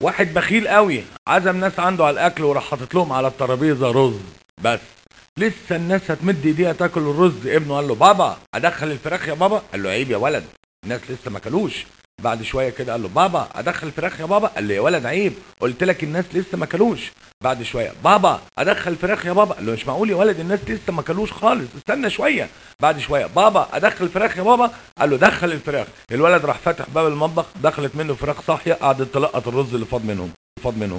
واحد بخيل قوي عزم ناس عنده على الاكل وراح حاطط لهم على الترابيزه رز بس لسه الناس هتمد ايديها تاكل الرز ابنه قال له بابا ادخل الفراخ يا بابا قال له عيب يا ولد الناس لسه ما كلوش بعد شويه كده قال له بابا ادخل الفراخ يا بابا قال له يا ولد عيب قلت لك الناس لسه ما كلوش بعد شويه بابا ادخل الفراخ يا بابا قال له مش معقول يا ولد الناس لسه ما كلوش خالص استنى شويه بعد شويه بابا ادخل الفراخ يا بابا قال له دخل الفراخ الولد راح فاتح باب المطبخ دخلت منه فراخ صاحيه قعدت تلقط الرز اللي فاض منهم فاض منهم